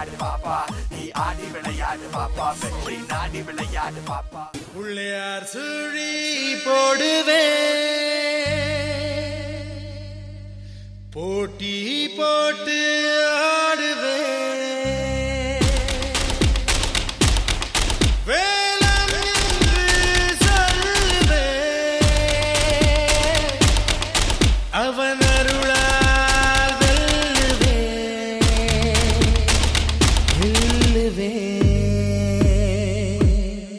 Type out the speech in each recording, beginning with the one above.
விளையாடு பாப்பா நீ ஆடி விளையாடு பாப்பா வெற்றி நாடி விளையாடு பாப்பா பிள்ளையார் சுழி போடுவே போட்டி போட்டு ஆடுவே வேலம் என்று சொல்லுவே அவன் அருளால் வெல்லுவே வெல்லுவே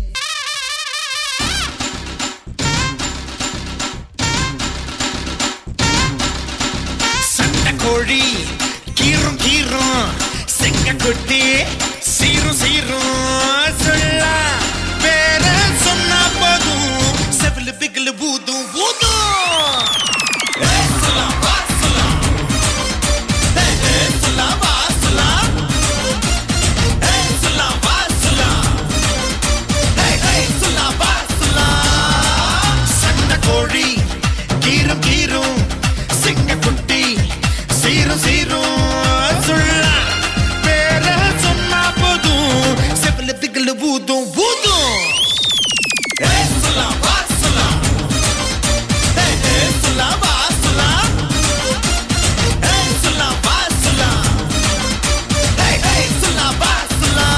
சண்டை கோழி கீரும் கீரும் செங்க கொட்டி சீரும் சீரும் சொல்ல வேற சொன்னா போதும் செவிலு பிகிலு பூதும் பூதும் ஏய், சொல்லா, வா, சொல்லா. ஏய், ஏய், சொல்லா, வா, சொல்லா. ஏய், சொல்லா, வா, சொல்லா. ஏய், ஏய், சொல்லா, வா, சொல்லா. சண்டை கோழி கீரும் கீரும் சிங்க குட்டி சீரும் சீரும் சொல்ல பேர சொன்னா போதும் செவில திகழு பூதும் பூதும் ஏய் சொல்லா வா சொல்லா ஏய் ஏய் சொல்லா வா சொல்லா ஏய் சொல்லா வா சொல்லா ஏய் ஏய் சொல்லா வா சொல்லா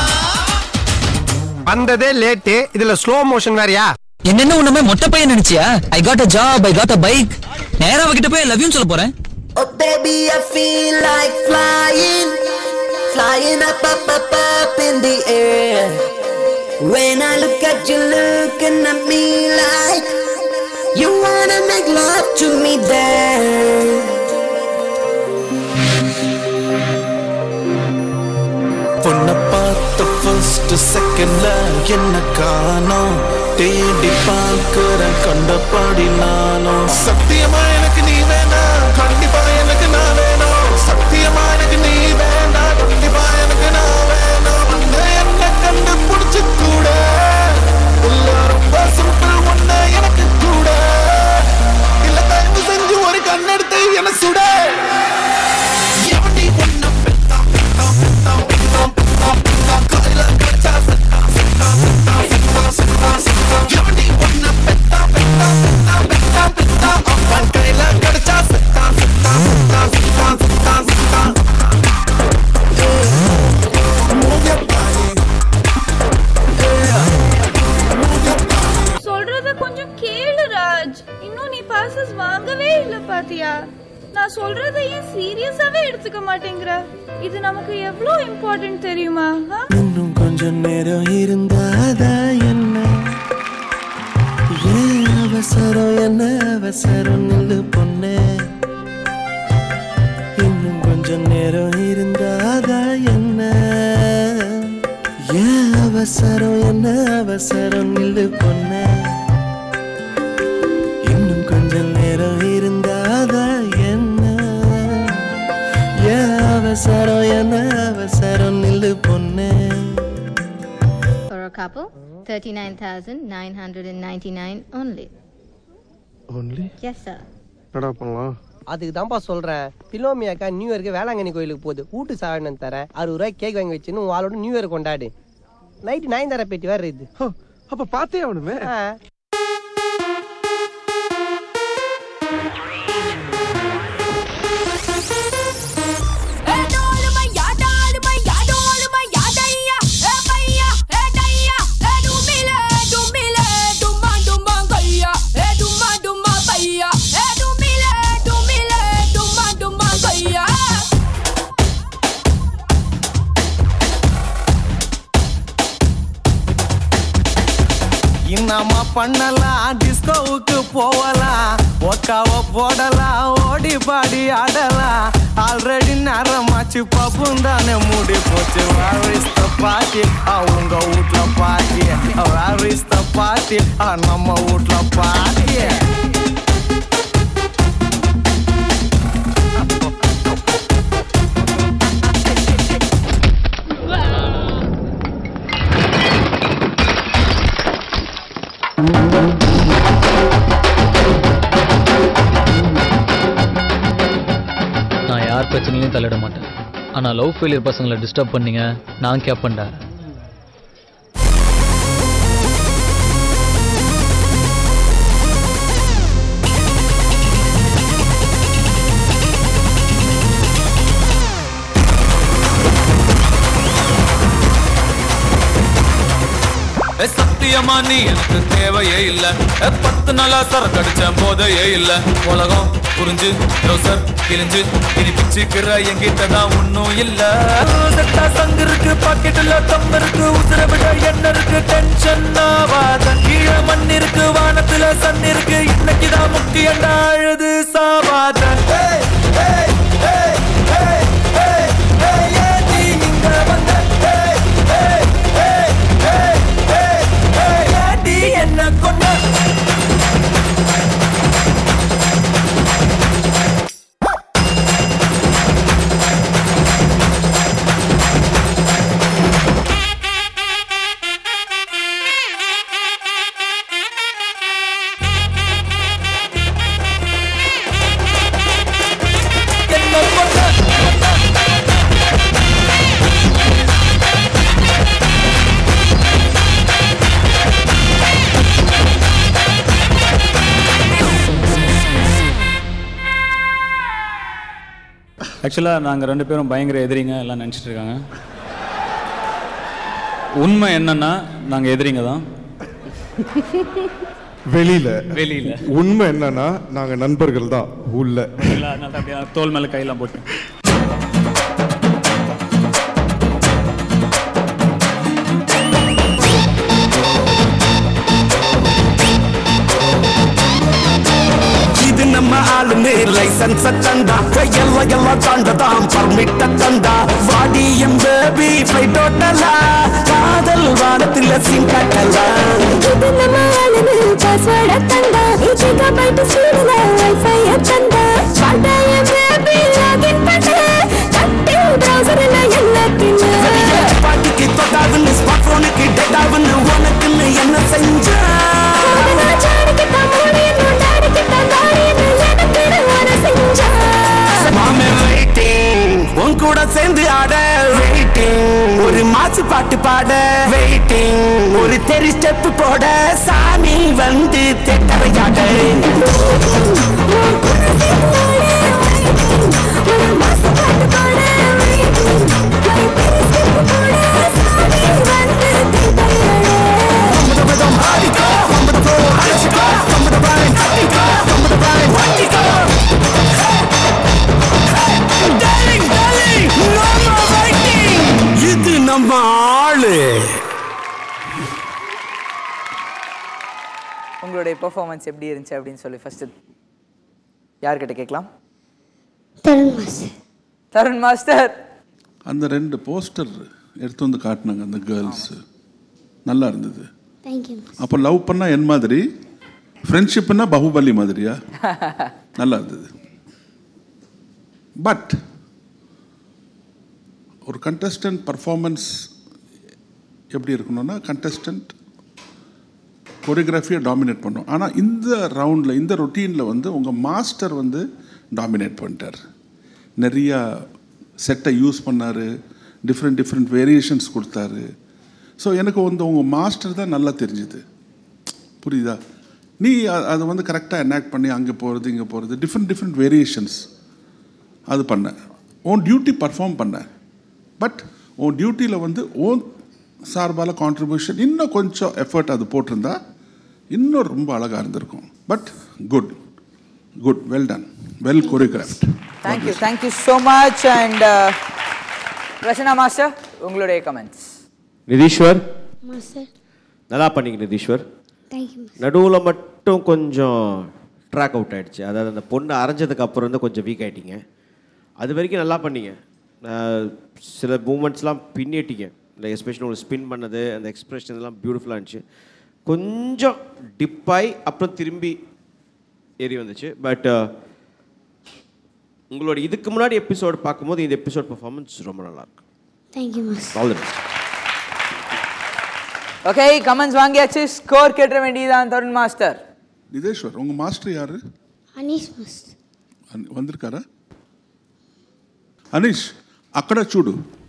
வந்ததே லேட்டு இதுல ஸ்லோ மோஷன் வேறயா என்னென்ன உன்னுமே மொட்டை பையன் நினைச்சியா I got a job I got a bike நேரா அவகிட்ட போய் லவ் யூ சொல்ல போறேன் Oh baby, I feel like flying, flying up, up, up, up in the air. When I look at you looking at me like you wanna make love to me there. பொண்ண பார்த்த first செகண்ட்ல என்ன காணோம் தேடி பார்க்கிறேன் கண்டபாடி நானும் சத்தியமா எனக்கு நீ வேணாம் கண்டிப்பா எனக்கு நான் வேணும் சத்தியமா எனக்கு நீ வேண்டாம் கண்டிப்பா எனக்கு நான் வேணும் உன்னை என்ன கண்டுபிடிச்சு கூட இல்ல ரொம்ப சிம்பிள் ஒண்ணு எனக்கு கூட இல்ல தயவு செஞ்சு ஒரு கண்ணெடுத்து என்ன சுட எப்படி ஒன்ன பெத்தா பெத்தா பெத்தா பெத்தா பெத்தா பெத்தா கையில கிடைச்சா செத்தா செத்தா செத்தா செத்தா செத்தா செத்தா எப்படி ஒன்ன பெத்தா பெத்தா பெத்தா பெத்தா பெத்தா அவன் கையில கிடைச்சா செத்தா செத்தா செத்தா செத்தா செத்தா செத்தா Move your body. Move your body. சொல்றத கொஞ்சம் கேளு ராஜ் இன்னும் நீ பாசஸ் வாங்கவே இல்ல பாத்தியா நான் சொல்றத ஏன் சீரியஸாவே எடுத்துக்க மாட்டேங்கிற இது நமக்கு எவ்வளவு இம்பார்ட்டன்ட் தெரியுமா ஆ? இன்னும் கொஞ்சம் நேரம் இருந்தாதா என்ன ஏன் அவசரம் என்ன அவசரம் நில்லு பொண்ணே இன்னும் கொஞ்சம் நேரம் இருந்தாதா என்ன ஏன் அவசரம் என்ன அவசரம் நில்லு பொண்ணே இன்னும் கொஞ்சம் நேரம் இருந்தாதா என்ன ஏன் அவசரம் என்ன அவசரம் நில்லு பொண்ணே For a couple, 39,999 only. Only Yes, sir. என்னடா பண்ணலாம் அதுக்கு தான்ப்பா சொல்றேன் பிலோமி அக்கா நியூ இயர்க்கு வேளாங்கண்ணி கோயிலுக்கு போகுது வீட்டு சாதனம் தரேன் அறுபது ரூபாய் கேக் வாங்கி வச்சுன்னு உன் ஆளோட நியூ இயர் கொண்டாடு நைட்டு நயன்தாரா பேட்டி வேற இது அப்ப பார்த்தே அவனுமே ஆ. இன்னமா பண்ணலாம் டிஸ்கோவுக்கு போகலாம் ஒக்காவ போடலாம் ஓடி பாடி ஆடலாம் ஆல்ரெடி நேரமாச்சு பப்பும் தானே மூடி போச்சு வேரிஸ்த பாட்டி அவங்க வீட்ல பாட்டி வேரிஸ்த பாட்டி நம்ம வீட்ல பாட்டி நான் யார் பிரச்சனையும் தலையிட மாட்டேன் ஆனால் லவ் ஃபெயிலியர் பசங்களை டிஸ்டர்ப் பண்ணீங்க நான் கேட்பேன்டா ஏ, சத்தியமா நீ எனக்கு தேவையே இல்ல ஏ, பத்து நாளா சரக்கு அடிச்சேன் போதையே இல்ல உலகம் புரிஞ்சு ரோசர் கிழிஞ்சு இனி பிச்சுக்கிற என்கிட்ட தான் ஒன்னும் இல்ல செட்டா சங்கு இருக்கு பாக்கெட்டுல தம் இருக்கு உசுர விட என்ன இருக்கு டென்ஷன் ஆவாத கீழே மண் இருக்கு வானத்துல சன் இருக்கு இன்னைக்கு தான் முக்கியண்டா அழுது சாவாத ஏய், ஏய், ஏய், ஏய், ஏய், ஏய், ஏன் நீ இங்க வந்த? ஏய், ஏய், ஏய், ஏய், ஏய், ஏய், ஏன் நீ என்ன கொன்ன என்ன கொன்ன ஆக்சுவலாக நாங்கள் ரெண்டு பேரும் பயங்கர எதிரிங்க எல்லாம் நினச்சிட்டு இருக்காங்க உண்மை என்னன்னா நாங்கள் எதிரிங்க தான் வெளியில வெளியில. உண்மை என்னன்னா நாங்க நண்பர்கள் தான் உள்ள எல்லாம் அதனால தான் அப்படியே தோல் மேலே கையெல்லாம் போட்டு இது நம்ம ஆளுமே லைசன்ஸ் தந்தா எல்லாம் எல்லாம் தாண்டதாம் பர்மிட்ட தந்தா வாடியம் பேபி ஃபிளைட் ஓட்டலா காதல் வானத்துல சீன் கட்டலாம் இது நம்ம ஆளுன்னு பாஸ்வேர்ட தந்தா இஜிகா பைட் ஸ்பீடுல வைஃபை தந்தா பாட்டாய பேபி லாகின் பண்ண தட்டி பிரவுசர்ல எல்லாத்தையும் பாட்டிக்கு தொட்டாவுன்னு ஸ்மார்ட் போனுக்கு டேட்டாவுன்னு உனக்குன்னு என்ன செஞ்சா மாமே வெயிட்டிங் உன் கூட சேர்ந்து ஆட வெயிட்டிங் ஒரு மாசு பாட்டு பாட வெயிட்டிங் ஒரு தெரி ஸ்டெப் போட சாமி வந்து தெட்டவையாட இது நம்ம ஆளு உங்களுடைய பெர்ஃபார்மன்ஸ் எப்படி இருந்துச்சு அப்படின்னு சொல்லி ஃபர்ஸ்ட் யார்கிட்ட கேட்கலாம் தருண் மாஸ்டர் தருண் மாஸ்டர் அந்த ரெண்டு போஸ்டர் எடுத்து வந்து காட்டினாங்க அந்த கேர்ள்ஸ் நல்லா இருந்தது தேங்க்யூ அப்போ லவ் பண்ணா என் மாதிரி ஃப்ரெண்ட்ஷிப்னா பகுபலி மாதிரியா நல்லா இருந்தது பட் ஒரு கண்டஸ்டன்ட் பர்ஃபார்மன்ஸ் எப்படி இருக்கணும்னா கண்டஸ்டன்ட் கொரியோகிராஃபியை டாமினேட் பண்ணும் ஆனால் இந்த ரவுண்டில் இந்த ரொட்டீனில் வந்து உங்கள் மாஸ்டர் வந்து டாமினேட் பண்ணிட்டார் நிறையா செட்டை யூஸ் பண்ணார் டிஃப்ரெண்ட் டிஃப்ரெண்ட் வேரியேஷன்ஸ் கொடுத்தாரு ஸோ எனக்கு வந்து உங்கள் மாஸ்டர் தான் நல்லா தெரிஞ்சுது புரியுதா நீ அ- அதை வந்து கரெக்டாக எனாக்ட் பண்ணி அங்கே போகிறது இங்கே போகிறது டிஃப்ரெண்ட் டிஃப்ரெண்ட் வேரியேஷன்ஸ் அது பண்ண உன் டியூட்டி பர்ஃபார்ம் பண்ண பட் உன் டியூட்டியில் வந்து ஓன் சார்பால் கான்ட்ரிபியூஷன் இன்னும் கொஞ்சம் எஃபர்ட் அது போட்டிருந்தா இன்னும் ரொம்ப அழகாக இருந்திருக்கும் but good good well done well choreographed thank you thank you so much and Rachana master உங்களுடைய கமெண்ட்ஸ் நிதீஸ்வர் மாஸ்டர் நல்லா பண்ணீங்க நிதீஸ்வர் தேங்க்யூ நடுவில் மட்டும் கொஞ்சம் ட்ராக் அவுட் ஆயிடுச்சு அதாவது அந்த பொண்ணு அரைஞ்சதுக்கு அப்புறம் வந்து கொஞ்சம் வீக் ஆயிட்டீங்க அது வரைக்கும் நல்லா பண்ணீங்க அஹ் சில மூமெண்ட்ஸ்லாம் பின்னிட்டீங்க இந்த எஸ்பெஷலி உங்களுக்கு ஸ்பின் பண்ணது அந்த எக்ஸ்பிரஷன் எல்லாம் பியூட்டிஃபுல்லாக இருந்துச்சு கொஞ்சம் டிப்பாய் அப்புறம் திரும்பி ஏறி வந்துச்சு பட் உங்களோட இதுக்கு முன்னாடி எபிசோட் பார்க்கும்போது இந்த எபிசோட் பர்ஃபார்மன்ஸ் ரொம்ப நல்லா இருக்கு thank you master all the best okay comments வாங்கியாச்சு ஸ்கோர் கேட்ட வேண்டியதான் தருண் மாஸ்டர் நிதேஷ்வர் உங்கள் மாஸ்டர் யாரு அனீஷ் மாஸ்டர் அனி- வந்திருக்காரா அனீஷ் అక్కడ చూడు